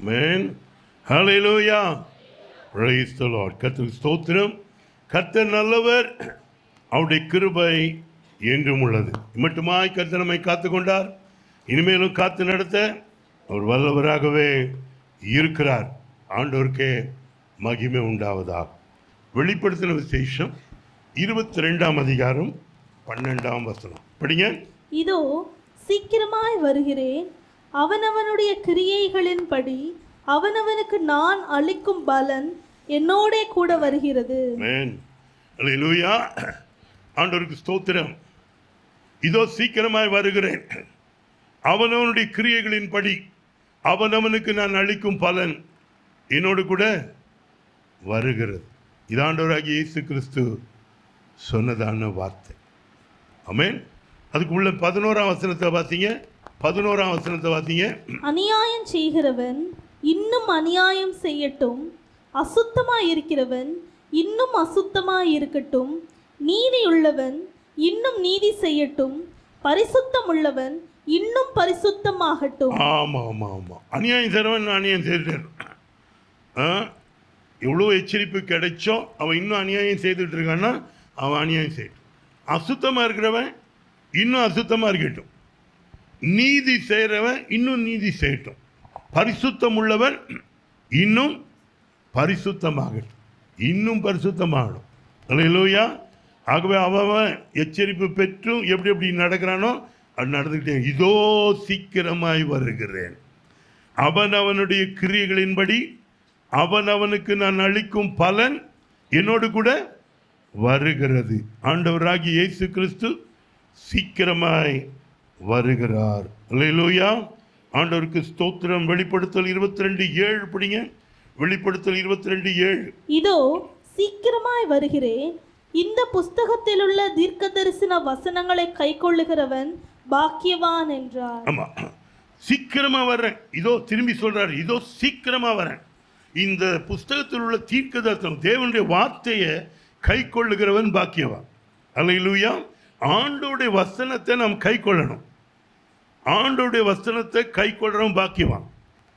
Man ஹalleluya praise the lord கர்த்தருக்கு ஸ்தோத்திரம் கர்த்தர் நல்லவர் அவருடைய கிருபை என்றும் உள்ளது மட்டுமாய் கர்த்தர் நம்மை காத்து கொண்டார் இனிமேலும் காத்து நடத்த அவர் வல்லவராகவே இருக்கிறார் ஆண்டவருக்கே மகிமை உண்டாவதாக வெளிப்படுத்தின விசேஷம் இருபத்தி ரெண்டாம் அதிகாரம் பன்னெண்டாம் வசனம் படிங்க இதோ சீக்கிரமாய் வருகிறேன் அவனவனுடைய கிரியைகளின்படி அவனவனுக்கு நான் அளிக்கும் பலன் என்னோடே கூட வருகிறது மேன் அல்லேலூயா ஆண்டவருக்கு ஸ்தோத்திரம் இதோ சீக்கிரமாய் வருகிறேன் அவனவனுடைய கிரியைகளின்படி அவனவனுக்கு நான் அளிக்கும் பலன் என்னோடு கூட வருகிறது இது ஆண்டவராகிய இயேசு கிறிஸ்து சொன்னதான வார்த்தை ஆமென் அதுக்கு உள்ள பதினோராம் வசனத்தை பார்த்தீங்க பதினோராம் வசனத்தை பார்த்தீங்க அநியாயம் செய்கிறவன் இன்னும் அநியாயம் செய்யட்டும் அசுத்தமாய் இருக்கிறவன் இன்னும் அசுத்தமாய் இருக்கட்டும் நீதி உள்ளவன் இன்னும் நீதி செய்யட்டும் பரிசுத்தம் உள்ளவன் இன்னும் பரிசுத்தமாகட்டும் ஆமாம் ஆமாம் ஆமாம் அநியாயம் செய்கிறவன் அநியாயம் செய்துட்டார் ஆ எவ்வளோ எச்சரிப்பு கிடைச்சோம் அவன் இன்னும் அநியாயம் செய்துட்டு இருக்கான்னா அவன் அநியாயம் செய்யட்டும் அசுத்தமாக இருக்கிறவன் இன்னும் அசுத்தமாக இருக்கட்டும் நீதி செய்கிறவன் இன்னும் நீதி செய்யட்டும் பரிசுத்தம் உள்ளவன் இன்னும் பரிசுத்தமாகட்டும் இன்னும் பரிசுத்தமாகணும் அல்லையா ஆகவே அவன் எச்சரிப்பு பெற்றும் எப்படி எப்படி நடக்கிறானோ அது நடந்துக்கிட்டே இதோ சீக்கிரமாய் வருகிறேன் அவன் அவனுடைய கிரியைகளின்படி அவன் அவனுக்கு நான் அளிக்கும் பலன் என்னோடு கூட வருகிறது ஆண்டவராகி இயேசு கிறிஸ்து சீக்கிரமாய் வருகிறார் அல்லேலூயா ஆண்டவருக்கு ஸ்தோத்திரம் வெளிப்படுத்தல் இருபத்தி ரெண்டு ஏழு படிங்க வெளிப்படுத்தல் இருபத்தி ரெண்டு ஏழு இதோ சீக்கிரமாய் வருகிறேன் இந்த புஸ்தகத்திலுள்ள தீர்க்க தரிசன வசனங்களை கைக்கொள்ளுகிறவன் பாக்கியவான் என்றார் ஆமா சீக்கிரமா வர்றேன் இதோ திரும்பி சொல்றாரு இதோ சீக்கிரமா வரேன் இந்த புஸ்தகத்தில் உள்ள தீர்க்கதர்த்தம் தேவனுடைய வார்த்தையை கை கொள்ளுகிறவன் பாக்கியவான் அல்லையிலூயா ஆண்டோடைய வசனத்தை நாம் கை கொள்ளணும் ஆண்டோடைய வசனத்தை கை கொள்றவன் பாக்கியவான்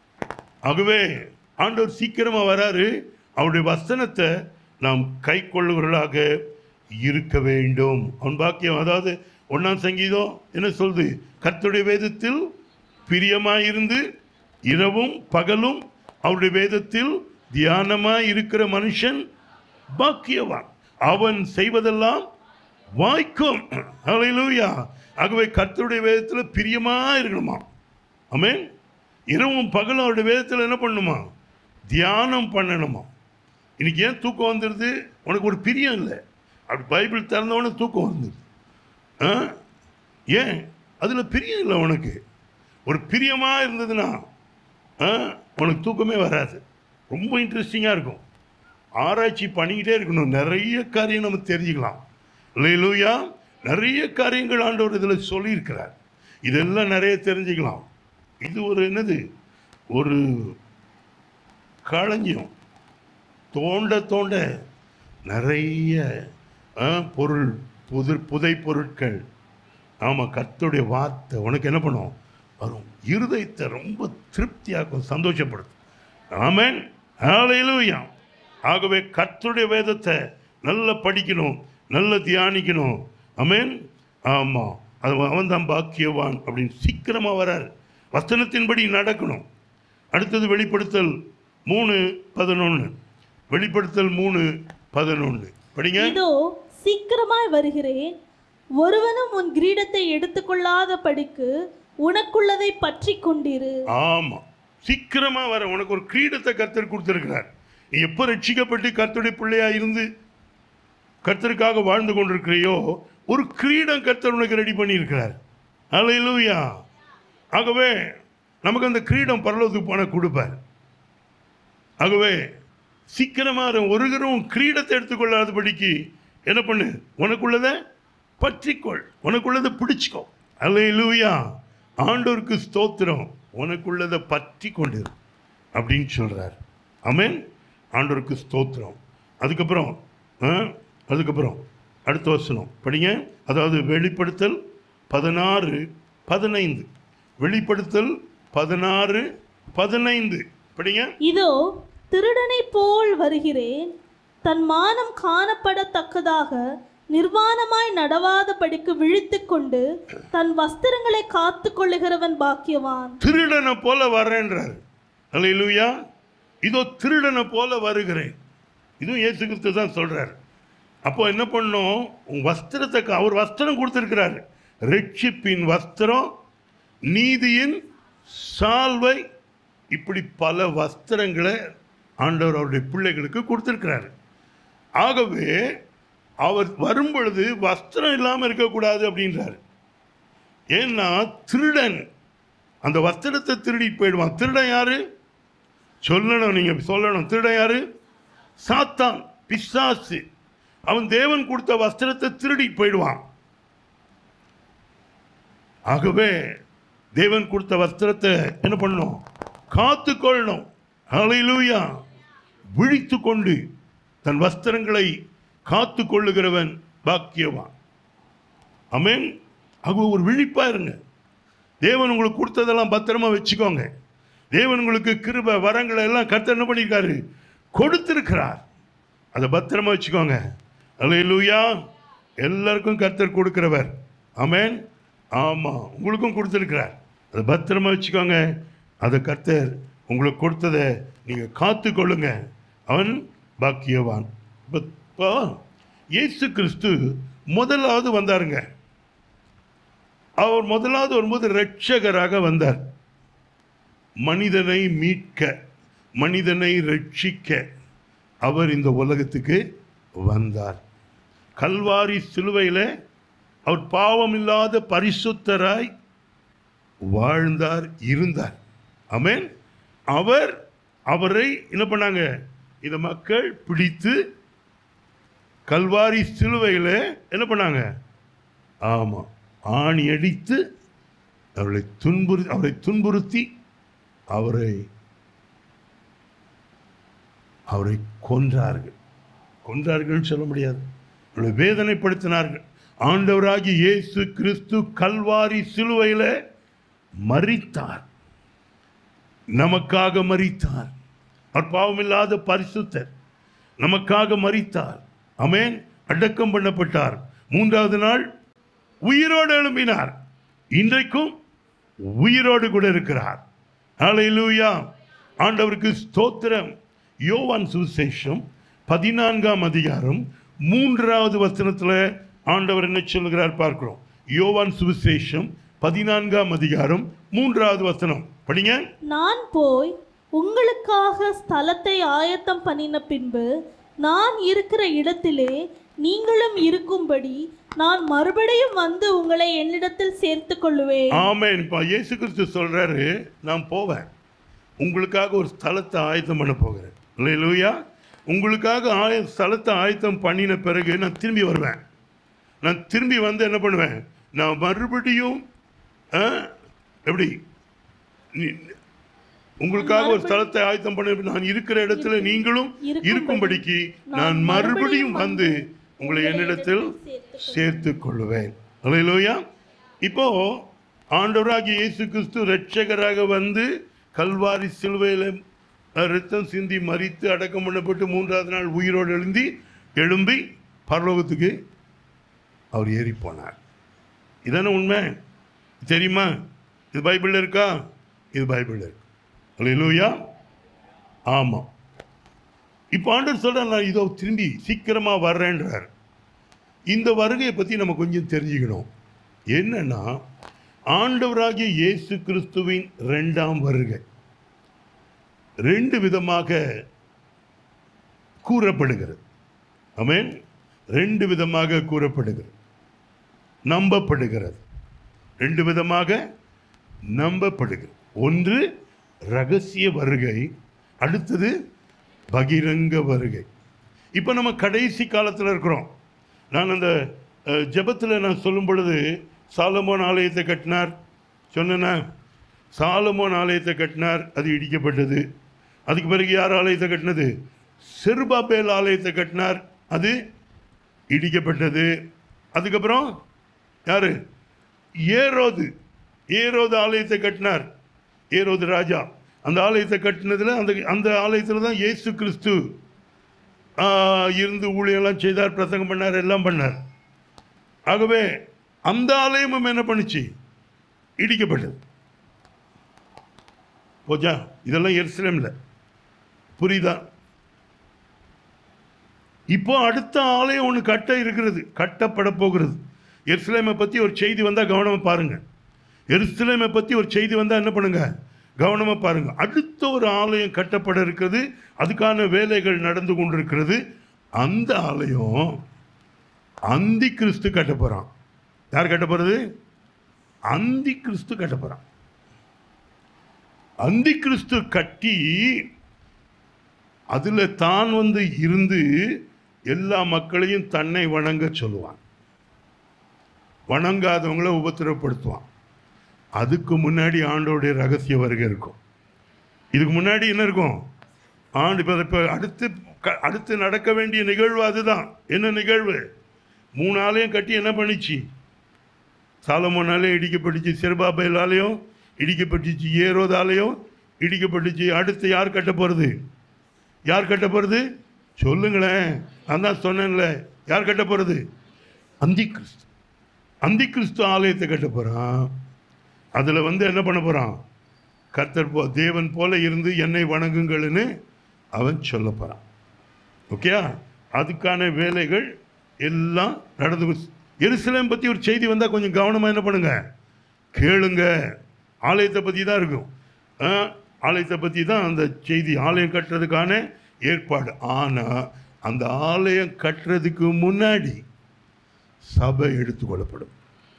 ஆகவே ஆண்டவர் சீக்கிரமா வராரு அவருடைய வசனத்தை நாம் கை கொள்ளுகிறவர்களாக இருக்க வேண்டும் அவன் பாக்கியம் அதாவது ஒன்றாம் சங்கீதம் என்ன சொல்லுது கர்த்தருடைய வேதத்தில் பிரியமாயிருந்து இரவும் பகலும் அவருடைய வேதத்தில் தியானமாய் இருக்கிற மனுஷன் பாக்கியவான் அவன் செய்வதெல்லாம் வாய்க்கும் ஹalleluya ஆகவே கர்த்தருடைய வேதத்தில் பிரியமா இருக்கணுமா ஆமென் இரவும் பகலும் அவருடைய வேதத்தில் என்ன பண்ணணுமா தியானம் பண்ணணுமா இன்னைக்கு ஏன் தூக்கம் வந்துடுது உனக்கு ஒரு பிரியம் இல்லை அப்படி பைபிள் திறந்தவொடனே தூக்கம் வந்துடுது ஆ? ஏன் அதில் பிரியம் இல்லை உனக்கு ஒரு பிரியமாக இருந்ததுன்னா ஆ, உனக்கு தூக்கமே வராது ரொம்ப இன்ட்ரெஸ்டிங்காக இருக்கும் ஆராய்ச்சி பண்ணிக்கிட்டே இருக்கணும் நிறைய காரியம் நம்ம தெரிஞ்சுக்கலாம் இல்லையிலூயா நிறைய காரியங்கள் ஆண்டவர் இதில் சொல்லியிருக்கிறார் இதெல்லாம் நிறைய தெரிஞ்சுக்கலாம் இது ஒரு என்னது ஒரு களஞ்சியம் தோண்ட தோண்ட நிறைய ஆ, பொருள் புது புதை பொருட்கள் ஆமாம் கர்த்தருடைய வார்த்தை உனக்கு என்ன பண்ணும் வரும் இருதயத்தை ரொம்ப திருப்தியாக்கும் சந்தோஷப்படுத்தும் ஆமென் ஹalleluya ஆகவே கர்த்தருடைய வேதத்தை நல்லா படிக்கணும் நல்லா தியானிக்கணும் ஆமென் ஆமாம் அது அவன் தான் பாக்கியவான் அப்படின்னு சீக்கிரமாக வரார் வசனத்தின்படி நடக்கணும் அடுத்தது வெளிப்படுத்தல் மூணு பதினொன்று வெளிப்படுத்தல் மூணு பதினொன்று படிங்க இதோ சீக்கிரமாய் வருகிறேன் ஒருவனும் உன் கிரீடத்தை எடுத்துக்கொள்ளாத படிக்கு உனக்குள்ளதை பற்றி கொண்டிரு ஆமாம் சீக்கிரமாக வர உனக்கு ஒரு கிரீடத்தை கர்த்தர் கொடுத்துருக்கிறார் நீ எப்போ ரட்சிக்கப்பட்டு கர்த்தருடைய பிள்ளையா இருந்து கர்த்தருக்காக வாழ்ந்து கொண்டிருக்கிறையோ ஒரு கிரீடம் கர்த்தர் உனக்கு ரெடி பண்ணியிருக்கிறார் அல்லேலூயா ஆகவே நமக்கு அந்த கிரீடம் பரலோகத்துக்கு போன கொடுப்பார் ஆகவே சீக்கிரமாக ஒருகரும் கிரீடத்தை எடுத்துக்கொள்ளாதபடிக்கு என்ன பண்ணு உனக்குள்ளதை பற்றிக்கொள் உனக்குள்ளதை பிடிச்சிக்கோ அல்லேலூயா ஆண்டோருக்கு ஸ்தோத்திரம் உனக்குள்ளதை பற்றி கொண்டிரு அப்படின்னு சொல்றார் ஆமென் ஆண்டோருக்கு ஸ்தோத்திரம் அதுக்கப்புறம் ஆ, அதுக்கப்புறம் அடுத்த வசனம் படிங்க அதாவது வெளிப்படுத்தல் பதினாறு பதினைந்து வெளிப்படுத்தல் பதினாறு பதினைந்து படிங்க இதோ திருடனைப் போல் வருகிறேன் தன் மானம் காணப்படத்தக்கதாக நிர்வாணமாய் நடவாதபடிக்கு விழித்துக் கொண்டு தன் வஸ்திரங்களை காத்து கொள்ளுகிறவன் பாக்கியவான் திருடனை போல வர்றேன்றார் அல்லேலூயா இதோ திருடனை போல வருகிறேன் இதுவும் இயேசு கிறிஸ்து தான் சொல்றார் அப்போ என்ன பண்ணோம் உன் வஸ்திரத்தை கா- அவர் வஸ்திரம் கொடுத்திருக்கிறார் ரட்சிப்பின் வஸ்திரம் நீதியின் சால்வை இப்படி பல வஸ்திரங்களை ஆண்டவர் அவருடைய பிள்ளைகளுக்கு கொடுத்திருக்கிறார் ஆகவே அவர் வரும் பொழுது வஸ்திரம் இல்லாமல் இருக்கக்கூடாது அப்படின்றார் ஏன்னா திருடன் அந்த வஸ்திரத்தை திருடிட்டு போயிடுவான் திருடன் யாரு சொல்லணும் நீங்க சொல்லணும் திருடன் யாரு சாத்தான் பிசாசு அவன் தேவன் கொடுத்த வஸ்திரத்தை திருடிட்டு போயிடுவான் ஆகவே தேவன் கொடுத்த வஸ்திரத்தை என்ன பண்ணணும் காத்து கொள்ளணும் ஹalleluya விழித்து கொண்டு தன் வஸ்திரங்களை காத்து கொள்ளுகிறவன் பாக்கியவான் அமேன் ஆக ஒரு விழிப்பா இருங்க தேவன் உங்களுக்கு கொடுத்ததெல்லாம் பத்திரமா வச்சுக்கோங்க தேவன் உங்களுக்கு கிருப வரங்களை எல்லாம் கர்த்தர் என்ன பண்ணியிருக்காரு கொடுத்திருக்கிறார் அதை பத்திரமா வச்சுக்கோங்க அல்லேலூயா எல்லாருக்கும் கர்த்தர் கொடுக்கிறவர் ஆமென் ஆமாம் உங்களுக்கும் கொடுத்துருக்கிறார் அதை பத்திரமா வச்சுக்கோங்க அதை கர்த்தர் உங்களுக்கு கொடுத்ததை நீங்கள் காத்து கொள்ளுங்க அவன் பாக்கியவான் இப்போ இப்போ இயேசு கிறிஸ்து முதலாவது வந்தாருங்க அவர் முதலாவது வரும்போது இரட்சகராக வந்தார் மனிதனை மீட்க மனிதனை ரட்சிக்க அவர் இந்த உலகத்துக்கு வந்தார் கல்வாரி சிலுவையில் அவர் பாவம் இல்லாத பரிசுத்தராய் வாழ்ந்தார் இருந்தார் ஆமென் அவர் அவரை என்ன பண்ணாங்க இந்த மக்கள் பிடித்து கல்வாரி சிலுவையில் என்ன பண்ணாங்க ஆமாம் ஆணி அடித்து அவரை துன்புறு அவரை துன்புறுத்தி அவரை அவரை கொன்றார்கள் கொன்றார்கள்னு சொல்ல முடியாது அவரை வேதனைப்படுத்தினார்கள் ஆண்டவராகிய இயேசு கிறிஸ்து கல்வாரி சிலுவையில் மரித்தார் நமக்காக மரித்தார் அவர் பாவமில்லாத பரிசுத்தர் நமக்காக மரித்தார் அமேன் அடக்கம் பண்ணப்பட்டார் மூன்றாவது நாள் உயிரோடு எழும்பினார் இன்றைக்கும் உயிரோடு கூட இருக்கிறார் ஹalleluya ஆண்டவருக்கு ஸ்தோத்திரம் யோவான் சுவிசேஷம் பதினான்காம் அதிகாரம் மூன்றாவது வசனத்தில் ஆண்டவர் என்ன சொல்லுகிறார் பார்க்கிறோம் யோவான் சுவிசேஷம் பதினான்காம் அதிகாரம் மூன்றாவது வசனம் படிங்க நான் போய் உங்களுக்காக ஸ்தலத்தை ஆயத்தம் பண்ணின பின்பு நான் இருக்கிற இடத்திலே நீங்களும் இருக்கும்படி நான் மறுபடியும் வந்து உங்களை என்னிடத்தில் சேர்த்துக் கொள்ளுவேன் ஆமென் இப்போ இயேசு கிறிஸ்து சொல்றாரு நான் போவேன் உங்களுக்காக ஒரு ஸ்தலத்தை ஆயத்தம் பண்ண போகிறேன் இல்லையா உங்களுக்காக ஆய ஸ்தலத்தை ஆயத்தம் பண்ணின பிறகு நான் திரும்பி வருவேன் நான் திரும்பி வந்து என்ன பண்ணுவேன் நான் மறுபடியும் ஆ, எப்படி நீ- உங்களுக்காக ஒரு ஸ்தலத்தை ஆயத்தம் பண்ண நான் இருக்கிற இடத்துல நீங்களும் இருக்கும்படிக்கு நான் மறுபடியும் வந்து உங்களை என்னிடத்தில் சேர்த்து கொள்ளுவேன் அல்லேலூயா இப்போ ஆண்டவராகிய இயேசு கிறிஸ்து இரட்சகராக வந்து கல்வாரி சிலுவையில் ரத்தம் சிந்தி மறித்து அடக்கம் பண்ணப்பட்டு மூன்றாவது நாள் உயிரோடு எழுந்தி எழும்பி பரலோகத்துக்கு அவர் ஏறி போனார் இதானே உண்மை தெரியுமா இது பைபிளில் இருக்கா இது பைபிளில் இருக்கு அல்லேலூயா ஆமாம் இப்போ ஆண்டவர் சொல்கிறார் நான் இதோ திரும்பி சீக்கிரமாக வர்றேன்றார் இந்த வருகையை பற்றி நம்ம கொஞ்சம் தெரிஞ்சுக்கணும் என்னன்னா ஆண்டவராகிய இயேசு கிறிஸ்துவின் ரெண்டாம் வருகை ரெண்டு விதமாக கூறப்படுகிறது ஆமென் ரெண்டு விதமாக கூறப்படுகிறது நம்பப்படுகிறது ரெண்டு விதமாக நம்பப்படுகிறது ஒன்று ரகசிய வருகை அடுத்தது பகிரங்க வருகை இப்போ நம்ம கடைசி காலத்தில் இருக்கிறோம் நான் அந்த ஜெபத்தில் நான் சொல்லும் பொழுது சாலமோன் ஆலயத்தை கட்டினார் சொன்னேன்னா சாலமோன் ஆலயத்தை கட்டினார் அது இடிக்கப்பட்டது அதுக்கு பிறகு யார் ஆலயத்தை கட்டினது செருபாபேல் ஆலயத்தை கட்டினார் அது இடிக்கப்பட்டது அதுக்கப்புறம் யாரு ஏரோது ஏரோது ஆலயத்தை கட்டினார் ஏரோது ராஜா அந்த ஆலயத்தை கட்டினதுல அந்த அந்த ஆலயத்தில் தான் இயேசு கிறிஸ்து ஆ, இருந்து ஊழியெல்லாம் செய்தார் பிரசங்கம் பண்ணார் எல்லாம் பண்ணார் ஆகவே அந்த ஆலயமும் என்ன பண்ணுச்சு இடிக்கப்பட்டது போச்சா இதெல்லாம் எருசலேம்ல புரியுதா இப்போ அடுத்த ஆலயம் ஒன்று கட்ட இருக்கிறது கட்டப்பட போகிறது எருசலேமை பற்றி ஒரு செய்தி வந்தால் கவனமாக பாருங்க எருசலேமை பற்றி ஒரு செய்தி வந்தால் என்ன பண்ணுங்க கவனமாக பாருங்க அடுத்த ஒரு ஆலயம் கட்டப்பட இருக்கிறது அதுக்கான வேலைகள் நடந்து கொண்டிருக்கிறது அந்த ஆலயம் அந்தி கிறிஸ்து கட்ட போகிறான் யார் கட்ட போகிறது அந்தி கிறிஸ்து கட்ட போகிறான் அந்தி கிறிஸ்து கட்டி அதில் தான் வந்து இருந்து எல்லா மக்களையும் தன்னை வணங்க சொல்லுவான் வணங்காதவங்கள உபத்திரப்படுத்துவான் அதுக்கு முன்னாடி ஆண்டோடைய ரகசிய வருகை இருக்கும் இதுக்கு முன்னாடி என்ன இருக்கும் ஆண்டு இப்போ இப்போ அடுத்து க- அடுத்து நடக்க வேண்டிய நிகழ்வு அதுதான் என்ன நிகழ்வு மூணு ஆலயம் கட்டி என்ன பண்ணிச்சு சாலமோன் ஆலயம் இடிக்கப்பட்டுச்சு செருபாபேல் ஆலயம் இடிக்கப்பட்டுச்சு ஏரோது ஆலயம் இடிக்கப்பட்டுச்சு அடுத்து யார் கட்ட போகிறது யார் கட்ட போகிறது சொல்லுங்களேன் நான் தான் சொன்னேன்ல யார் கட்ட போகிறது அந்தி கிறிஸ்து அந்தி கிறிஸ்து ஆலயத்தை கட்ட போகிறான் அதில் வந்து என்ன பண்ண போகிறான் கர்த்தர் போ தேவன் போல இருந்து என்னை வணங்குங்கள்னு அவன் சொல்ல போகிறான் ஓகேயா அதுக்கான வேலைகள் எல்லாம் நடந்து கொ- எருசலேம் பற்றி ஒரு செய்தி வந்தால் கொஞ்சம் கவனமாக என்ன பண்ணுங்க கேளுங்க ஆலயத்தை பற்றி தான் இருக்கும் ஆ, ஆலயத்தை பற்றி தான் அந்த செய்தி ஆலயம் கட்டுறதுக்கான ஏற்பாடு ஆனால் அந்த ஆலயம் கட்டுறதுக்கு முன்னாடி சபை எடுத்துக்கொள்ளப்படும்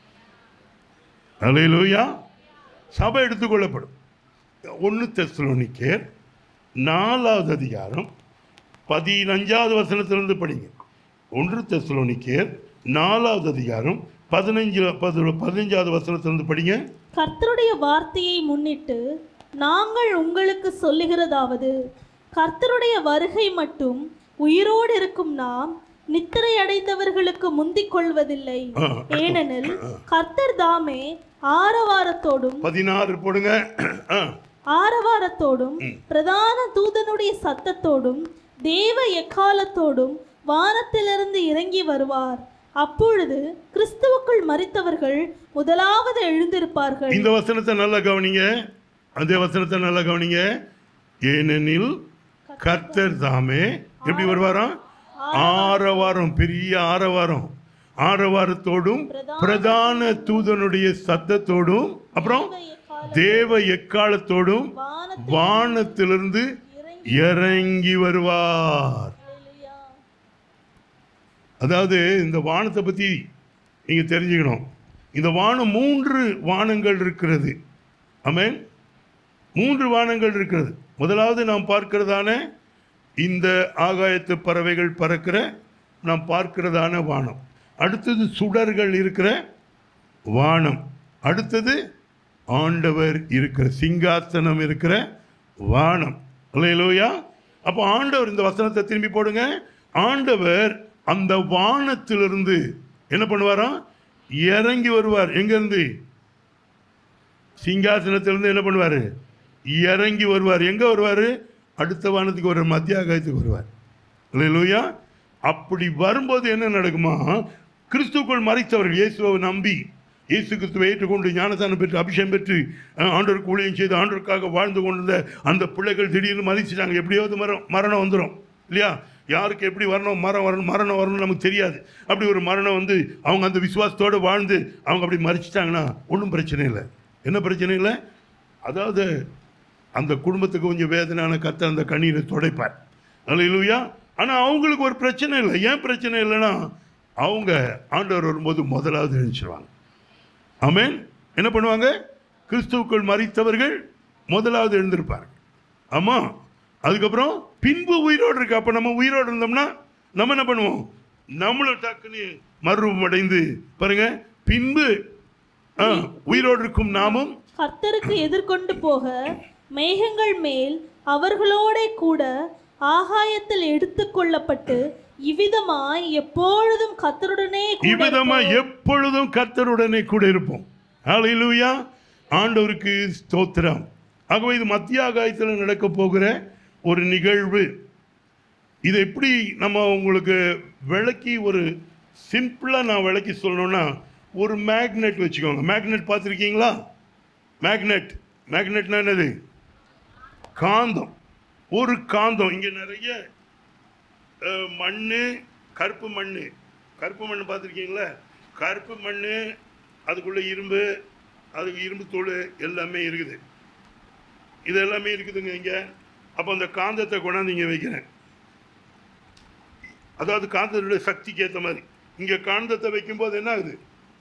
அலையிலூயா சபை எடுத்துக்கொள்ளப்படும் ஒன்று தெஸ்லோனிக்கேர் நாலாவது அதிகாரம் பதினஞ்சாவது வசனத்திலிருந்து படிங்க ஒன்று தெஸ்லோனிக்கேர் நாலாவது அதிகாரம் பதினஞ்சு பது பதினஞ்சாவது வசனத்திலிருந்து படிங்க கர்த்தருடைய வார்த்தையை முன்னிட்டு நாங்கள் உங்களுக்கு சொல்லுகிறதாவது கர்த்தருடைய வருகை மட்டும் உயிரோடு இருக்கும் நாம் நித்திரை அடைந்தவர்களுக்கு முந்திக் கொள்வதில்லை ஆ, ஏனெனில் கர்த்தர் தாமே ஆரவாரத்தோடும் பதினாறு போடுங்க ஆ, ஆரவாரத்தோடும் பிரதான தூதனுடைய சத்தத்தோடும் தேவ எக்காலத்தோடும் வானத்திலிருந்து இறங்கி வருவார் அப்பொழுது கிறிஸ்துவுக்குள் மரித்தவர்கள் முதலாவது எழுந்திருப்பார்கள் இந்த வசனத்தை நல்லா கவனிங்க அந்த வசனத்தை நல்லா கவனிங்க ஏனெனில் கர்த்தர் தாமே எப்படி வருவாராம் ஆரவாரம் பெரிய ஆரவாரம் ஆரவாரத்தோடும் பிரதான தூதனுடைய சத்தத்தோடும் அப்புறம் தேவ எக்காலத்தோடும் வானத்தில் வானத்திலிருந்து இறங்கி வருவார் அதாவது இந்த வானத்தை பற்றி நீங்கள் தெரிஞ்சுக்கணும் இந்த வானம் மூன்று வானங்கள் இருக்கிறது ஆமென் மூன்று வானங்கள் இருக்கிறது முதலாவது நாம் பார்க்கிறதான இந்த ஆகாயத்து பறவைகள் பறக்கிற நாம் பார்க்கிறதான வானம் அடுத்தது சுடர்கள் இருக்கிற வானம் அடுத்தது ஆண்டவர் இருக்கிற சிங்காசனம் இருக்கிற வானம் அல்லையிலோயா அப்போ ஆண்டவர் இந்த வசனத்தை திரும்பி போடுங்க ஆண்டவர் அந்த வானத்திலிருந்து என்ன பண்ணுவாராம் இறங்கி வருவார் எங்கேருந்து சிங்காசனத்திலிருந்து என்ன பண்ணுவார் இறங்கி வருவார் எங்கே வருவார் அடுத்த வானத்துக்கு வருவார் மத்திய ஆகாயத்துக்கு வருவார் இல்லையா அப்படி வரும்போது என்ன நடக்குமா கிறிஸ்துக்குள் மறைத்தவர்கள் இயேசுவை நம்பி இயேசு கிறிஸ்துவை ஏற்றுக்கொண்டு ஞானதானம் பெற்று அபிஷேகம் பெற்று அஹ், ஆண்டவருக்கு ஊழியம் செய்து ஆண்டவருக்காக வாழ்ந்து கொண்டிருந்த அந்த பிள்ளைகள் திடீர்னு மறிச்சிட்டாங்க எப்படியாவது மரம் மரணம் வந்துடும் இல்லையா யாருக்கு எப்படி வரணும் மரம் வரணும் மரணம் வரணும்னு நமக்கு தெரியாது அப்படி ஒரு மரணம் வந்து அவங்க அந்த விசுவாசத்தோடு வாழ்ந்து அவங்க அப்படி மறிச்சிட்டாங்கன்னா ஒன்றும் பிரச்சனை இல்லை என்ன பிரச்சனை இல்லை அதாவது அந்த குடும்பத்துக்கு கொஞ்சம் வேதனையான கத்த அந்த கண்ணீரை துடைப்பார் அல்லையா ஆனால் அவங்களுக்கு ஒரு பிரச்சனை இல்லை ஏன் பிரச்சனை இல்லைன்னா அவங்க ஆண்டவர் வரும்போது முதலாவது எழுந்திருவாங்க ஆமென் என்ன பண்ணுவாங்க கிறிஸ்துவுக்குள் மறித்தவர்கள் முதலாவது எழுந்திருப்பார்கள் ஆமாம் அதுக்கப்புறம் பின்பு உயிரோடு இருக்கு அப்போ நம்ம உயிரோடு இருந்தோம்னா நம்ம என்ன பண்ணுவோம் நம்மளும் டக்குன்னு மறுரூபம் அடைந்து பாருங்க பின்பு ஆ, உயிரோடு இருக்கும் நாமும் கர்த்தருக்கு எதிர்கொண்டு போக மேகங்கள் மேல் அவர்களோடே கூட ஆகாயத்தில் எடுத்துக்கொள்ளப்பட்டு இவ்விதமாய் எப்பொழுதும் கர்த்தருடனே கூட இவ்விதமா இருப்போம். எப்பொழுதும் கர்த்தருடனே கூட இருப்போம் ஹalleluya ஆண்டவருக்கு ஸ்தோத்திரம் ஆகவே இது மத்திய ஆகாயத்தில் நடக்க போகிற ஒரு நிகழ்வு இதை எப்படி நம்ம உங்களுக்கு விளக்கி ஒரு சிம்பிளாக நான் விளக்கி சொல்லணும்னா ஒரு மேக்னெட் வச்சுக்கோங்க மேக்னெட் பார்த்துருக்கீங்களா மேக்னெட் மேக்னெட்னா என்னது காந்தம் ஒரு காந்தம் இங்கே நிறைய மண் கருப்பு மண் கருப்பு மண் பார்த்துருக்கீங்களா கருப்பு மண் அதுக்குள்ளே இரும்பு அதுக்கு இரும்பு தோல் எல்லாமே இருக்குது இது எல்லாமே இருக்குதுங்க இங்கே அப்போ அந்த காந்தத்தை கொண்டாந்து இங்கே வைக்கிறேன் அதாவது காந்தத்துடைய சக்திக்கு ஏற்ற மாதிரி இங்கே காந்தத்தை வைக்கும்போது என்ன ஆகுது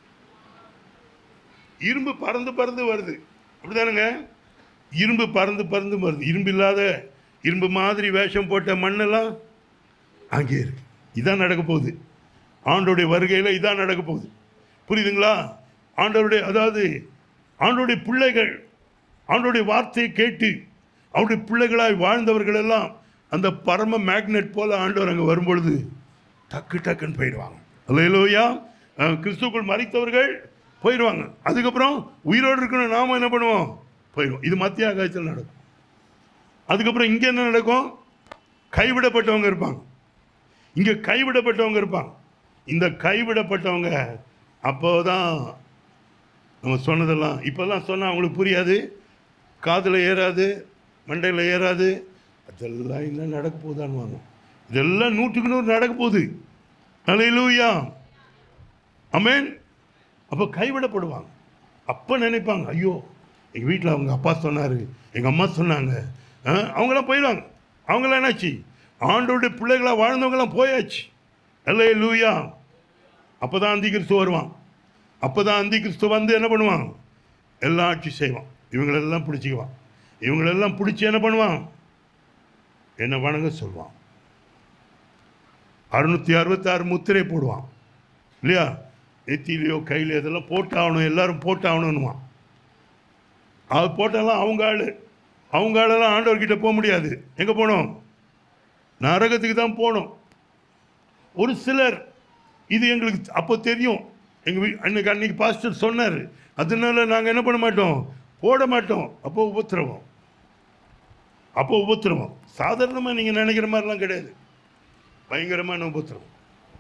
இரும்பு பறந்து பறந்து வருது அப்படிதானுங்க இரும்பு பறந்து பறந்து வருது இரும்பு இல்லாத இரும்பு மாதிரி வேஷம் போட்ட மண்ணெல்லாம் அங்கே இருக்கு இதான் நடக்க போகுது ஆண்டோடைய வருகையில் இதான் நடக்க போகுது புரியுதுங்களா ஆண்டவருடைய அதாவது ஆண்டோடைய பிள்ளைகள் ஆண்டோடைய வார்த்தையை கேட்டு அவருடைய பிள்ளைகளாய் வாழ்ந்தவர்கள் எல்லாம் அந்த பரம மேக்னெட் போல ஆண்டவர் அங்கே வரும்பொழுது டக்கு டக்குன்னு போயிடுவாங்க அல்லையிலோயா கிறிஸ்துக்குள் மறித்தவர்கள் போயிடுவாங்க அதுக்கப்புறம் உயிரோடு இருக்கணும் நாம என்ன பண்ணுவோம் போயிடுவோம் இது மத்திய ஆகாயத்தில் நடக்கும் அதுக்கப்புறம் இங்கே என்ன நடக்கும் கைவிடப்பட்டவங்க இருப்பாங்க இங்கே கைவிடப்பட்டவங்க இருப்பாங்க இந்த கைவிடப்பட்டவங்க அப்போதான் நம்ம சொன்னதெல்லாம் இப்போல்லாம் சொன்னால் அவங்களுக்கு புரியாது காதில் ஏறாது மண்டையில் ஏறாது அதெல்லாம் இன்னும் நடக்க போகுதான்வாங்க இதெல்லாம் நூற்றுக்கு நூறு நடக்க போகுது அலையிலூயா அமேன் அப்போ கைவிடப்படுவாங்க அப்போ நினைப்பாங்க ஐயோ எங்கள் வீட்டில் அவங்க அப்பா சொன்னார் எங்கள் அம்மா சொன்னாங்க ஆ, அவங்களாம் போயிடுவாங்க அவங்களாம் என்னாச்சு ஆண்டோடைய பிள்ளைகளாக வாழ்ந்தவங்களாம் போயாச்சு அல்லே லூயா அப்போ தான் அந்தி கிறிஸ்து வருவான் அப்போ தான் அந்தி கிறிஸ்து வந்து என்ன பண்ணுவான் எல்லாம் ஆட்சி செய்வான் இவங்களெல்லாம் பிடிச்சிக்குவான் இவங்களெல்லாம் பிடிச்சி என்ன பண்ணுவான் என்ன வணங்க சொல்லுவான் அறுநூத்தி அறுபத்தாறு முத்திரை போடுவான் இல்லையா நெத்திலையோ கையிலையோ இதெல்லாம் போட்டாகணும் எல்லாரும் போட்டாகணும்னுவான் அது போட்டாலாம் அவங்க ஆள் அவங்க ஆளெல்லாம் ஆண்டவர்கிட்ட போக முடியாது எங்கே போகணும் நரகத்துக்கு தான் போகணும் ஒரு சிலர் இது எங்களுக்கு அப்போ தெரியும் எங்கள் வீ அன்னைக்கு அன்னைக்கு பாஸ்டர் சொன்னார் அதனால நாங்கள் என்ன பண்ண மாட்டோம் போட மாட்டோம் அப்போ உபத்திரவம் அப்போ உபத்திரவம் சாதாரணமாக நீங்கள் நினைக்கிற மாதிரிலாம் கிடையாது பயங்கரமான உபத்திரவம்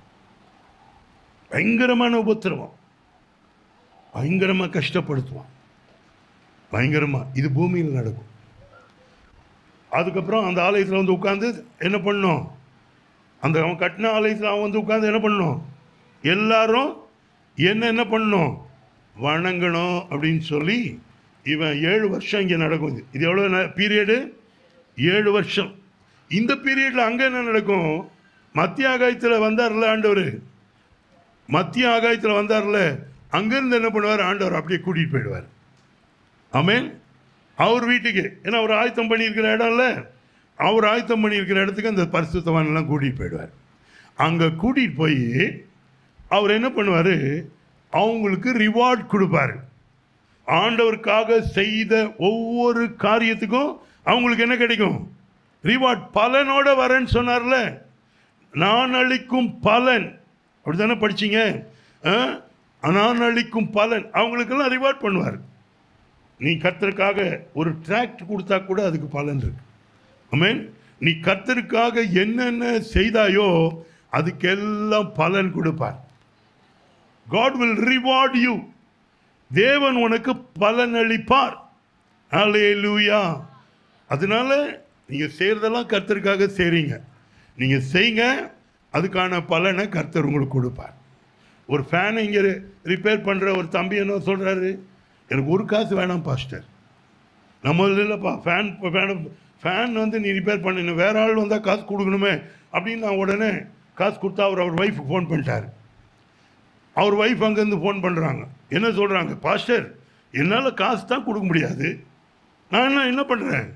பயங்கரமான உபத்திரவம் பயங்கரமாக கஷ்டப்படுத்துவான் பயங்கரமாக இது பூமியில் நடக்கும் அதுக்கப்புறம் அந்த ஆலயத்தில் வந்து உட்காந்து என்ன பண்ணணும் அந்த அவன் கட்டின ஆலயத்தில் அவன் வந்து உட்காந்து என்ன பண்ணணும் எல்லாரும் என்ன என்ன பண்ணணும் வணங்கணும் அப்படின்னு சொல்லி இவன் ஏழு வருஷம் இங்கே நடக்கும் இது இது எவ்வளோ பீரியடு ஏழு வருஷம் இந்த பீரியடில் அங்கே என்ன நடக்கும் மத்திய ஆகாயத்தில் வந்தார்ல ஆண்டவர் மத்திய ஆகாயத்தில் வந்தார்ல அங்கேருந்து என்ன பண்ணுவார் ஆண்டவர் அப்படியே கூட்டிகிட்டு போயிடுவார் ஆமென் அவர் வீட்டுக்கு ஏன்னா அவர் ஆயத்தம் பண்ணியிருக்கிற இடம்ல அவர் ஆயத்தம் பண்ணியிருக்கிற இடத்துக்கு அந்த பரிசுத்தவான்லாம் கூட்டிகிட்டு போயிடுவார் அங்கே கூட்டிகிட்டு போய் அவர் என்ன பண்ணுவார் அவங்களுக்கு ரிவார்ட் கொடுப்பாரு ஆண்டவருக்காக செய்த ஒவ்வொரு காரியத்துக்கும் அவங்களுக்கு என்ன கிடைக்கும் ரிவார்ட் பலனோட வரேன்னு சொன்னார்ல நான் அளிக்கும் பலன் அப்படி தானே படிச்சீங்க ஆ? நான் அளிக்கும் பலன் அவங்களுக்கெல்லாம் ரிவார்ட் பண்ணுவார் நீ கர்த்தருக்காக ஒரு டிராக்ட் கொடுத்தா கூட அதுக்கு பலன் இருக்கு ஆமென் நீ கர்த்தருக்காக என்னென்ன செய்தாயோ அதுக்கெல்லாம் பலன் கொடுப்பார் காட் வில் ரிவார்ட் யூ தேவன் உனக்கு பலன் அளிப்பார் ஹalleluya அதனால நீங்கள் செய்கிறதெல்லாம் கர்த்தருக்காக செய்கிறீங்க நீங்கள் செய்யுங்க அதுக்கான பலனை கர்த்தர் உங்களுக்கு கொடுப்பார் ஒரு ஃபேனை இங்கே ரிப்பேர் பண்ணுற ஒரு தம்பி என்ன சொல்கிறாரு எனக்கு ஒரு காசு வேணாம் பாஸ்டர் நம்ம இல்லைப்பா ஃபேன் ஃபேன் ஃபேன் வந்து நீ ரிப்பேர் பண்ணணும் வேற ஆள் வந்தால் காசு கொடுக்கணுமே அப்படின்னு நான் உடனே காசு கொடுத்தா அவர் அவர் ஒய்ஃபுக்கு ஃபோன் பண்ணிட்டார் அவர் ஒய்ஃப் அங்கேருந்து ஃபோன் பண்ணுறாங்க என்ன சொல்கிறாங்க பாஸ்டர் என்னால் காசு தான் கொடுக்க முடியாது நான் என்ன என்ன பண்ணுறேன்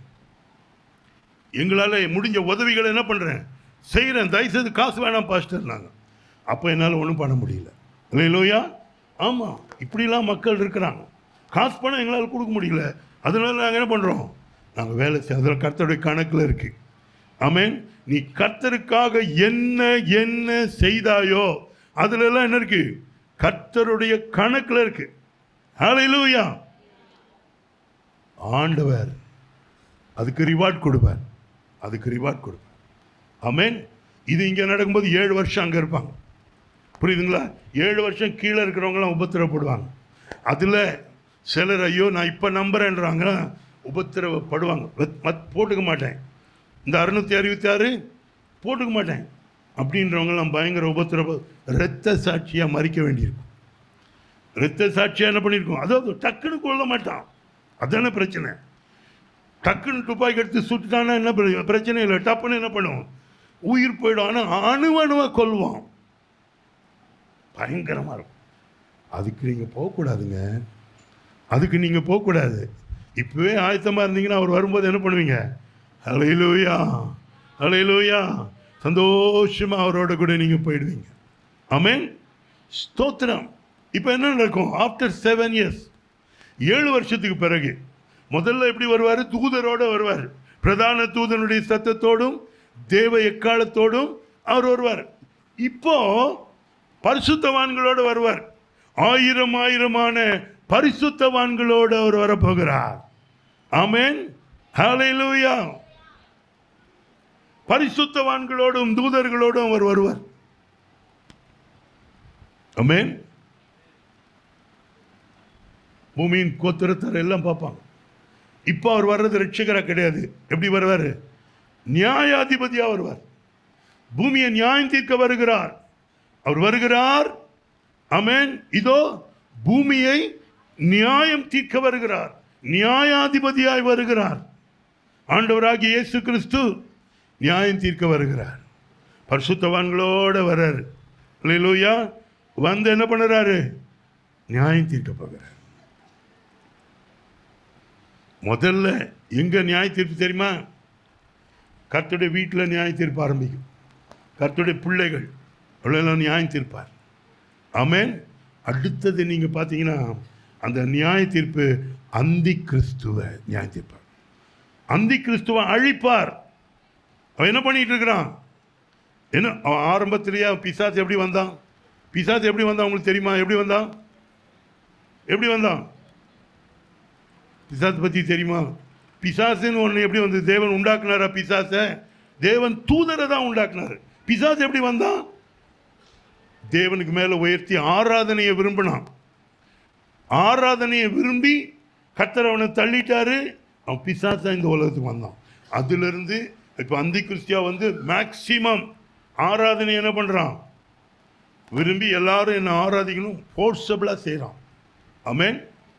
எங்களால் முடிஞ்ச உதவிகளை என்ன பண்ணுறேன் செய்கிறேன் தயவுசெய்து காசு வேணாம் பாஸ்டர் நாங்கள் அப்போ என்னால் ஒன்றும் பண்ண முடியல இல்லையிலோயா ஆமாம் இப்படிலாம் மக்கள் இருக்கிறாங்க காசு பணம் எங்களால் கொடுக்க முடியல அதனால நாங்கள் என்ன பண்ணுறோம் நாங்கள் வேலை செய் அதில் கர்த்தருடைய கணக்கில் இருக்குது ஆமென் நீ கர்த்தருக்காக என்ன என்ன செய்தாயோ அதுல எல்லாம் என்ன இருக்கு கர்த்தருடைய கணக்கில் இருக்கு ஹalleluya ஆண்டவர் அதுக்கு ரிவார்ட் கொடுப்பார் அதுக்கு ரிவார்ட் கொடுப்பார் ஆமென் இது இங்கே நடக்கும்போது ஏழு வருஷம் அங்கே இருப்பாங்க புரியுதுங்களா ஏழு வருஷம் கீழே இருக்கிறவங்களாம் உபத்திரப்படுவாங்க அதில் சிலர் ஐயோ நான் இப்போ நம்புறேன்றாங்க உபத்திரவப்படுவாங்க மத்- மத் போட்டுக்க மாட்டேன் இந்த அறுநூத்தி அறுபத்தி ஆறு போட்டுக்க மாட்டேன் அப்படின்றவங்கலாம் பயங்கர உபத்திரவ இரத்த சாட்சியாக மறிக்க வேண்டியிருக்கும் இரத்த சாட்சியாக என்ன பண்ணியிருக்கோம் அதாவது டக்குன்னு கொல்ல மாட்டான் அதானே பிரச்சனை டக்குன்னு துப்பாக்கி எடுத்து சுட்டுட்டானா என்ன பிரச்சனை? பிரச்சனை இல்லை டப்புன்னு என்ன பண்ணுவோம் உயிர் போயிடும் ஆனால் அணு அணுவாக கொல்வான் பயங்கரமாக இருக்கும் அதுக்கு நீங்கள் போகக்கூடாதுங்க அதுக்கு நீங்கள் போகக்கூடாது இப்போவே ஆயத்தமாக இருந்தீங்கன்னா அவர் வரும்போது என்ன பண்ணுவீங்க அலையிலூயா அலையிலூயா சந்தோஷமாக அவரோட கூட நீங்கள் போயிடுவீங்க ஆமென் ஸ்தோத்திரம் இப்போ என்ன நடக்கும் ஆஃப்டர் செவன் இயர்ஸ் ஏழு வருஷத்துக்கு பிறகு முதல்ல எப்படி வருவார் தூதரோட வருவார் பிரதான தூதனுடைய சத்தத்தோடும் தேவ எக்காலத்தோடும் அவர் வருவார் இப்போ பரிசுத்தவான்களோட வருவார் ஆயிரம் ஆயிரமான பரிசுத்தவான்களோடு அவர் வரப்போகிறார் ஆமென் ஹalleluya பரிசுத்தவான்களோடும் தூதர்களோடும் அவர் வருவார் ஆமென் பூமியின் கோத்திரத்தர் எல்லாம் பார்ப்பாங்க இப்போ அவர் வர்றது ரட்சகரா கிடையாது எப்படி வருவார் நியாயாதிபதியா வருவார் பூமியை நியாயம் தீர்க்க வருகிறார் அவர் வருகிறார் அமேன் இதோ பூமியை நியாயம் தீர்க்க வருகிறார் நியாயாதிபதியாய் வருகிறார் ஆண்டவராகிய இயேசு கிறிஸ்து நியாயம் தீர்க்க வருகிறார் பரிசுத்தவான்களோட வர்றாரு இல்லையா வந்து என்ன பண்ணுறாரு நியாயம் தீர்க்க போகிறார் முதல்ல எங்க நியாய தீர்ப்பு தெரியுமா கர்த்தருடைய வீட்டில் நியாய தீர்ப்பு ஆரம்பிக்கும் கர்த்தருடைய பிள்ளைகள் அவ்வளோலாம் நியாயம் தீர்ப்பார் ஆமென் அடுத்தது நீங்க பார்த்தீங்கன்னா அந்த நியாய தீர்ப்பு அந்தி கிறிஸ்துவ நியாய தீர்ப்பார் அந்தி கிறிஸ்துவ அழிப்பார் அவன் என்ன பண்ணிட்டு இருக்கிறான் என்ன அவன் ஆரம்பத்திலேயே அவன் பிசாசு எப்படி வந்தான் பிசாசு எப்படி வந்தான் உங்களுக்கு தெரியுமா எப்படி வந்தான் எப்படி வந்தான் பிசாசு பற்றி தெரியுமா பிசாசுன்னு ஒன்று எப்படி வந்து தேவன் உண்டாக்குனாரா பிசாசை தேவன் தூதரை தான் உண்டாக்குனாரு பிசாசு எப்படி வந்தான் தேவனுக்கு மேலே உயர்த்தி ஆராதனையை விரும்பினான் ஆராதனையை விரும்பி கர்த்தர் அவனை தள்ளிட்டாரு அவன் பிசாசா இந்த உலகத்துக்கு வந்தான் அதிலிருந்து இப்போ அந்தி கிறிஸ்தியா வந்து மேக்சிமம் ஆராதனை என்ன பண்ணுறான் விரும்பி எல்லாரும் என்ன ஆராதிக்கணும் ஃபோர்ஸபிளாக செய்கிறான் ஆமென்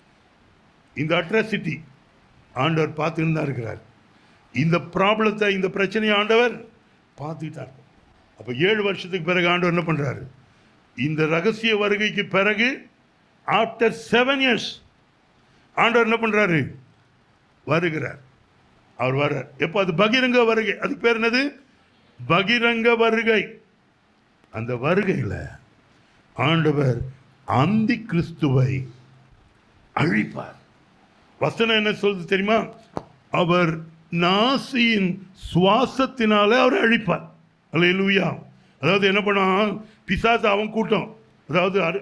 இந்த அட்ராசிட்டி ஆண்டவர் பார்த்துன்னு தான் இருக்கிறார் இந்த ப்ராப்ளத்தை இந்த பிரச்சனையை ஆண்டவர் பார்த்துக்கிட்டார் அப்போ ஏழு வருஷத்துக்கு பிறகு ஆண்டவர் என்ன பண்ணுறாரு இந்த ரகசிய வருகைக்கு பிறகு ஆஃப்டர் செவன் இயர்ஸ் ஆண்டவர் என்ன பண்ணுறாரு வருகிறார் அவர் வர எப்போ அது பகிரங்க வருகை அதுக்கு பேர் என்னது பகிரங்க வருகை அந்த வருகையில் ஆண்டவர் அந்தி கிறிஸ்துவை அழிப்பார் வசனம் என்ன சொல்லுது தெரியுமா அவர் நாசியின் சுவாசத்தினாலே அவரை அழிப்பார் அல்லேலூயா அதாவது என்ன பண்ணான் பிசாசு அவன் கூட்டம் அதாவது அறு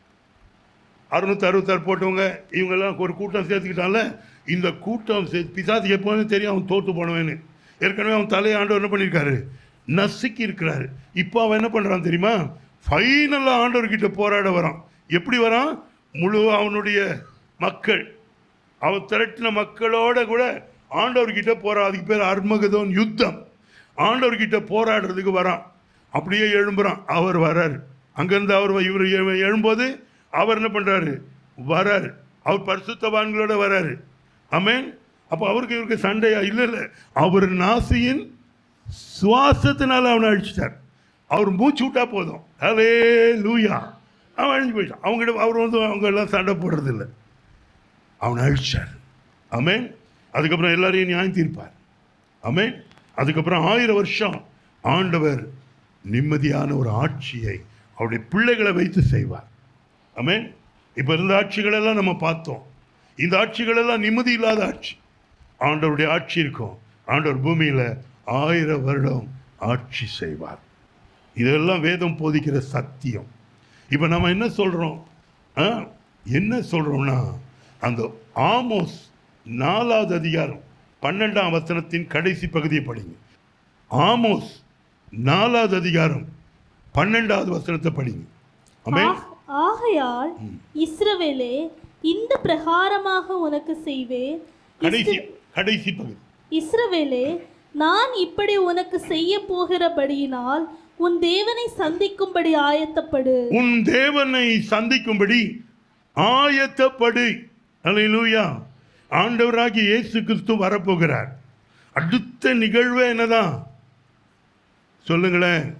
அறுநூத்தி அறுபத்தாறு போட்டவங்க இவங்கெல்லாம் ஒரு கூட்டம் சேர்த்துக்கிட்டால இந்த கூட்டம் சே பிசாசுக்கு எப்போதும் தெரியும் அவன் தோற்று போனவன்னு ஏற்கனவே அவன் தலையை ஆண்டவர் என்ன பண்ணியிருக்காரு நசுக்கி இருக்கிறாரு இப்போ அவன் என்ன பண்ணுறான் தெரியுமா ஃபைனலாக ஆண்டவர்கிட்ட போராட வரான் எப்படி வரான் முழு அவனுடைய மக்கள் அவன் திரட்டின மக்களோட கூட ஆண்டவர்கிட்ட போறா அதுக்கு பேர் அர்மகதோன் யுத்தம் ஆண்டவர்கிட்ட போராடுறதுக்கு வரான் அப்படியே எழும்புறான் அவர் வராரு அங்கேருந்து அவர் இவர் எழு- எழும்போது அவர் என்ன பண்றாரு வராரு அவர் பரிசுத்தவான்களோட வராரு ஆமென் அப்போ அவருக்கு இவருக்கு சண்டையா இல்லை இல்லை அவர் நாசியின் சுவாசத்தினால அவனை அழிச்சிட்டார் அவர் மூச்சு விட்டா போதும் ஹலே லூயா அவன் அழிஞ்சு போயிட்டான் அவங்ககிட்ட அவர் வந்து அவங்க எல்லாம் சண்டை போடுறது இல்லை அவனை அழிச்சார் ஆமென் அதுக்கப்புறம் எல்லாரையும் நியாயம் தீர்ப்பார் ஆமென் அதுக்கப்புறம் ஆயிரம் வருஷம் ஆண்டவர் நிம்மதியான ஒரு ஆட்சியை அவருடைய பிள்ளைகளை வைத்து செய்வார் ஆமென் இப்போ இருந்த ஆட்சிகளெல்லாம் நம்ம பார்த்தோம் இந்த ஆட்சிகளெல்லாம் நிம்மதி இல்லாத ஆட்சி ஆண்டவருடைய ஆட்சி இருக்கும் ஆண்டவர் பூமியில் ஆயிரம் வருடம் ஆட்சி செய்வார் இதெல்லாம் வேதம் போதிக்கிற சத்தியம் இப்போ நம்ம என்ன சொல்கிறோம் என்ன சொல்கிறோம்னா அந்த ஆமோஸ் நாலாவது அதிகாரம் பன்னெண்டாம் வசனத்தின் கடைசி பகுதியை படிங்க ஆமோஸ் நாலாவது அதிகாரம் பன்னெண்டாவது வசனத்தை படிங்க ஆமென் ஆக- ஆகையால் இஸ்ரவேலே இந்த பிரகாரமாக உனக்கு செய்வேன் கடைசி கடைசி பகுதி இஸ்ரவேலே நான் இப்படி உனக்கு செய்ய போகிறபடியினால் உன் தேவனை சந்திக்கும்படி ஆயத்தப்படு உன் தேவனை சந்திக்கும்படி ஆயத்தப்படு அல்லேலூயா ஆண்டவராகிய இயேசு கிறிஸ்து வரப்போகிறார் அடுத்த நிகழ்வு என்னதான் சொல்லுங்களேன்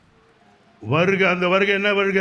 வருக அந்த வருகை என்ன வருக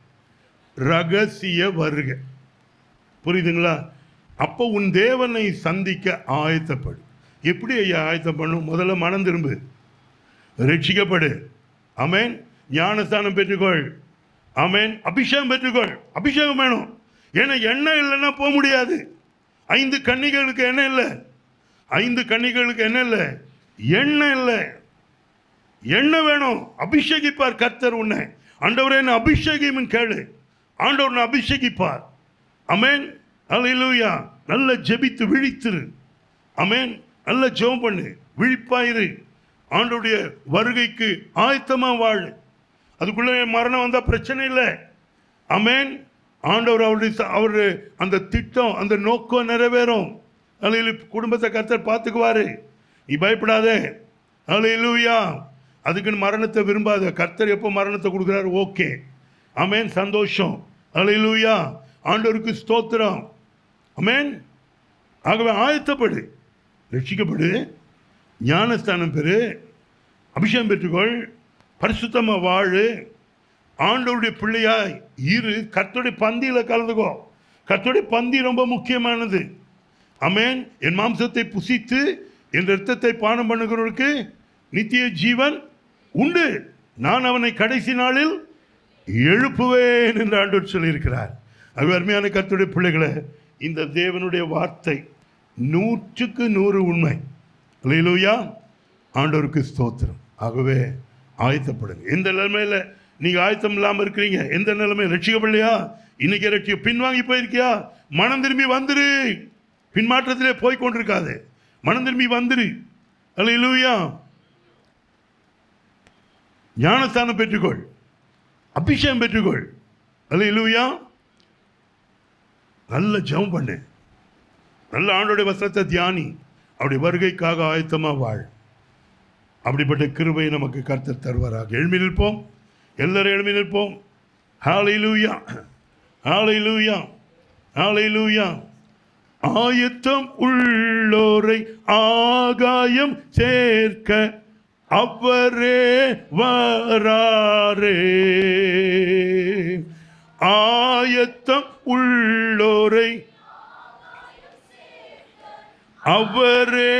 ரகசிய வருக புரியுதுங்களா அப்போ உன் தேவனை சந்திக்க ஆயத்தப்படு எப்படி ஐயா ஆயத்தம் பண்ணும் முதல்ல மனம் திரும்பு ரட்சிக்கப்படு அமேன் ஞானஸ்தானம் பெற்றுக்கொள் அமேன் அபிஷேகம் பெற்றுக்கொள் அபிஷேகம் வேணும் ஏன்னா எண்ணெய் இல்லைன்னா போக முடியாது ஐந்து கன்னிகளுக்கு எண்ணெய் இல்லை ஐந்து கன்னிகளுக்கு என்ன இல்லை எண்ணெய் இல்லை எண்ணெய் வேணும் அபிஷேகிப்பார் கர்த்தர் உன்னை ஆண்டவரே என்ன அபிஷேகியும் கேளு ஆண்டவர் உன்னை அபிஷேகிப்பார் அமேன் அல்லேலூயா நல்ல ஜெபித்து விழித்திரு அமேன் நல்ல ஜெபம் பண்ணு விழிப்பாயிரு ஆண்டவருடைய வருகைக்கு ஆயத்தமா வாழு அதுக்குள்ள மரணம் வந்தா பிரச்சனை இல்லை அமேன் ஆண்டவர் அவருடைய ச- அவர் அந்த திட்டம் அந்த நோக்கம் நிறைவேறும் அலையில குடும்பத்தை கர்த்தர் பார்த்துக்குவாரு நீ பயப்படாதே அலையிலூயா அதுக்குன்னு மரணத்தை விரும்பாத கர்த்தர் எப்போ மரணத்தை கொடுக்குறாரு ஓகே அமேன் சந்தோஷம் அலையிலூயா ஆண்டவருக்கு ஸ்தோத்திரம் அமேன் ஆகவே ஆயத்தப்படு ரட்சிக்கப்படு ஞானஸ்தானம் பெறு அபிஷேகம் பெற்றுக்கொள் பரிசுத்தமாக வாழு ஆண்டவருடைய பிள்ளையாய் இரு கர்த்தருடைய பந்தியில் கலந்துக்கோ கர்த்தருடைய பந்தி ரொம்ப முக்கியமானது அமேன் என் மாம்சத்தை புசித்து என் இரத்தத்தை பானம் பண்ணுகிறவருக்கு நித்திய ஜீவன் உண்டு நான் அவனை கடைசி நாளில் எழுப்புவேன் என்று ஆண்டவர் சொல்லியிருக்கிறார் அது அருமையான கர்த்தருடைய பிள்ளைகளை இந்த தேவனுடைய வார்த்தை நூற்றுக்கு நூறு உண்மை அல்லேலூயா ஆண்டவருக்கு ஸ்தோத்திரம் ஆகவே ஆயத்தப்படுங்க எந்த நிலைமையில் நீங்கள் ஆயத்தம் இல்லாமல் இருக்கிறீங்க எந்த நிலைமை ரட்சிக்கப்படலையா இன்னைக்கு ரட்சிக்க பின்வாங்கி போயிருக்கியா மனம் திரும்பி வந்துரு பின்மாற்றத்திலே போய் கொண்டிருக்காது மனம் திரும்பி வந்துரு அல்லேலூயா ஞானஸ்தானம் பெற்றுக்கொள் அபிஷேகம் பெற்றுக்கொள் அல்லேலூயா நல்ல ஜெபம் பண்ணு நல்ல ஆண்டோடைய வசனத்தை தியானி அவருடைய வருகைக்காக ஆயத்தமாக வாழ் அப்படிப்பட்ட கிருபை நமக்கு கர்த்தர் தருவாராக எழுமி நிற்போம் எல்லாரும் எழுமி நிற்போம் ஹாலையிலூயா ஹாலையிலூயா ஹாலையிலூயா ஆயத்தம் உள்ளோரை ஆகாயம் சேர்க்க அவரே வராரே ஆயத்தம் உள்ளோரை அவரே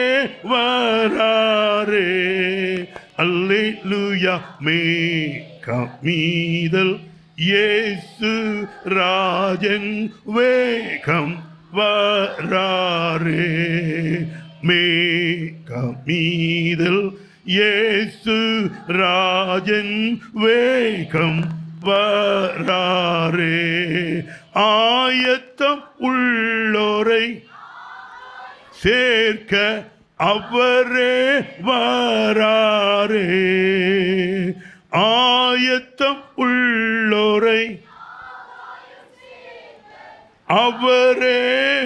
வராரே அல்லேலூயா மே கமீதல் இயேசு ராஜன் வேகம் வராரே மே கமீதல் இயேசு ராஜன் வேகம் வராரே ஆயத்தம் உள்ளோரை சேர்க்க அவரே வராரே ஆயத்தம் உள்ளோரை அவரே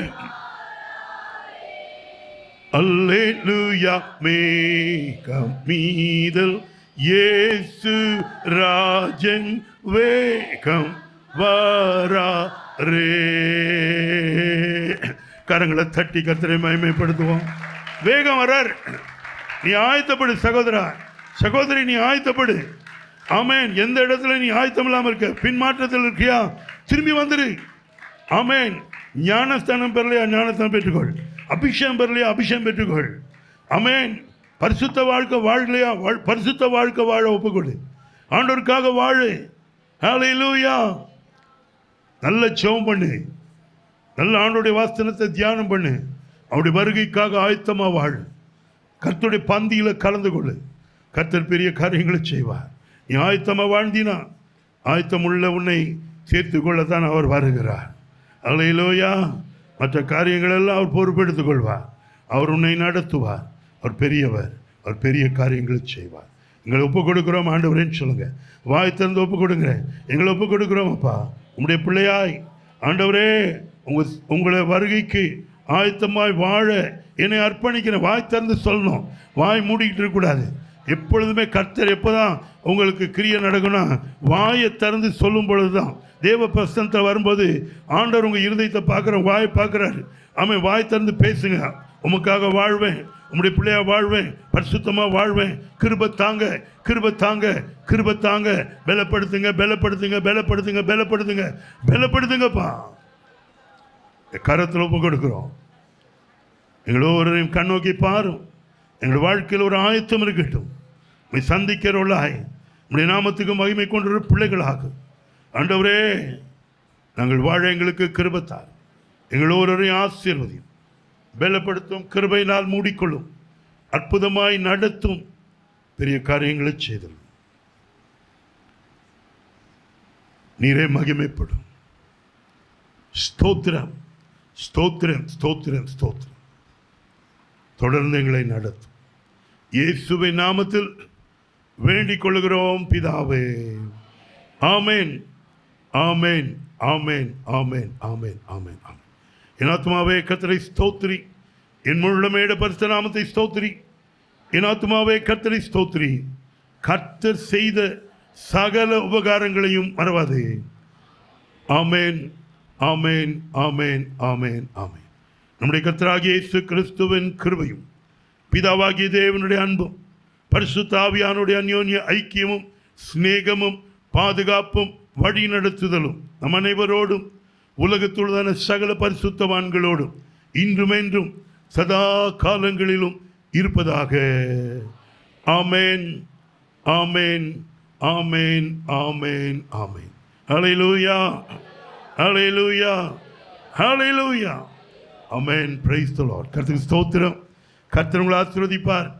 அல்லேலூயா மேகம் மீதல் இயேசு ராஜன் வேகம் வராரே கரங்களை தட்டி கர்த்தரை மகிமைப்படுத்துவோம் வேகம் வரார் நீ ஆயத்தப்படு சகோதரா சகோதரி நீ ஆயத்தப்படு ஆமென் எந்த இடத்துல நீ ஆயத்தம் இல்லாமல் இருக்க பின்மாற்றத்தில் இருக்கியா திரும்பி வந்துரு ஆமென் ஞானஸ்தானம் பெறலையா ஞானஸ்தானம் பெற்றுக்கொள் அபிஷேகம் பெறலையா அபிஷேகம் பெற்றுக்கொள் ஆமென் பரிசுத்த வாழ்க்கை வாழலையா வாழ் பரிசுத்த வாழ்க்கை வாழ ஒப்புக்கொடு ஆண்டவருக்காக வாழு ஹalleluya நல்ல ஜெபம் பண்ணு நல்ல ஆண்டோடைய வாஸ்தனத்தை தியானம் பண்ணு அவருடைய வருகைக்காக ஆயத்தமாக வாழு கர்த்தருடைய பந்தியில் கலந்து கொள்ளு கர்த்தர் பெரிய காரியங்களை செய்வார் நீ ஆயத்தமாக வாழ்ந்தினா ஆயத்தம் உள்ள உன்னை சேர்த்து கொள்ளத்தான் அவர் வருகிறார் அல்லையிலோயா மற்ற காரியங்கள் எல்லாம் அவர் பொறுப்பெடுத்துக் கொள்வார் அவர் உன்னை நடத்துவார் அவர் பெரியவர் அவர் பெரிய காரியங்களை செய்வார் எங்களை ஒப்பு கொடுக்குறோம் ஆண்டவரேன்னு சொல்லுங்க வாய் திறந்து ஒப்பு கொடுங்க எங்களை ஒப்பு கொடுக்குறோம் அப்பா உங்களுடைய பிள்ளையாய் ஆண்டவரே உங்க உங்களை வருகைக்கு ஆயத்தமாய் வாழ என்னை அர்ப்பணிக்கிறேன் வாய் திறந்து சொல்லணும் வாய் மூடிக்கிட்டு இருக்கக்கூடாது எப்பொழுதுமே கர்த்தர் எப்போதான் உங்களுக்கு கிரியை நடக்கும்னா வாயை திறந்து சொல்லும் பொழுது தான் தேவ பிரசனத்தில் வரும்போது ஆண்டவர் உங்கள் இருதயத்தை பார்க்குற வாயை பார்க்குறாரு ஆமாம் வாய் திறந்து பேசுங்க உமக்காக வாழ்வேன் உம்முடைய பிள்ளையா வாழ்வேன் பரிசுத்தமாக வாழ்வேன் கிருப தாங்க கிருப தாங்க கிருப தாங்க பலப்படுத்துங்க பலப்படுத்துங்க பலப்படுத்துங்க பலப்படுத்துங்க பலப்படுத்துங்கப்பா கரத்தில் ஒப்பு கொடுக்குறோம் எங்களோரையும் கண்ணோக்கி பாரும் எங்கள் வாழ்க்கையில் ஒரு ஆயத்தம் இருக்கட்டும் உம்மை சந்திக்கிறவர்களாய் உம்முடைய நாமத்துக்கு மகிமை கொண்ட பிள்ளைகளாக ஆண்டவரே நாங்கள் வாழ எங்களுக்கு கிருபத்தார் எங்கள் ஒருவரையும் ஆசீர்வதியும் பலப்படுத்தும் கிருபையினால் மூடிக்கொள்ளும் அற்புதமாய் நடத்தும் பெரிய காரியங்களை செய்தல் நீரே மகிமைப்படும் ஸ்தோத்திரம் ஸ்தோத்திரம் ஸ்தோத்திரம் ஸ்தோத்திரம் தொடர்ந்து எங்களை நடத்தும் இயேசுவின் நாமத்தில் வேண்டிக் கொள்கிறோம் பிதாவே ஆமேன் ஆமேன் ஆமேன் ஆமேன் ஆமேன் ஆமேன் ஆமேன் என் ஆத்மாவே கத்தரை ஸ்தோத்திரி என் முள்ளமேட பரிசு நாமத்தை ஸ்தோத்திரி என் ஆத்மாவே கத்தரை ஸ்தோத்திரி கர்த்தர் செய்த சகல உபகாரங்களையும் மறவாதே ஆமேன் ஆமேன் ஆமேன் ஆமேன் ஆமேன் நம்முடைய கர்த்தராகிய இயேசு கிறிஸ்துவின் கிருபையும் பிதாவாகிய தேவனுடைய அன்பும் பரிசுத்த ஆவியானுடைய அந்யோன்ய ஐக்கியமும் சிநேகமும் பாதுகாப்பும் வழி நடத்துதலும் நம் அனைவரோடும் உலகத்துள்ளதான சகல பரிசுத்தவான்களோடும் இன்றும் என்றும் சதா காலங்களிலும் இருப்பதாக ஆமேன் ஆமேன் ஆமேன் ஆமேன் ஆமேன் ஹalleluya ஹalleluya ஹalleluya ஆமென் பிரைஸ் தி லார்ட் கர்த்தருக்கு ஸ்தோத்திரம் கர்த்தர் உங்களை ஆசீர்வதிப்பார்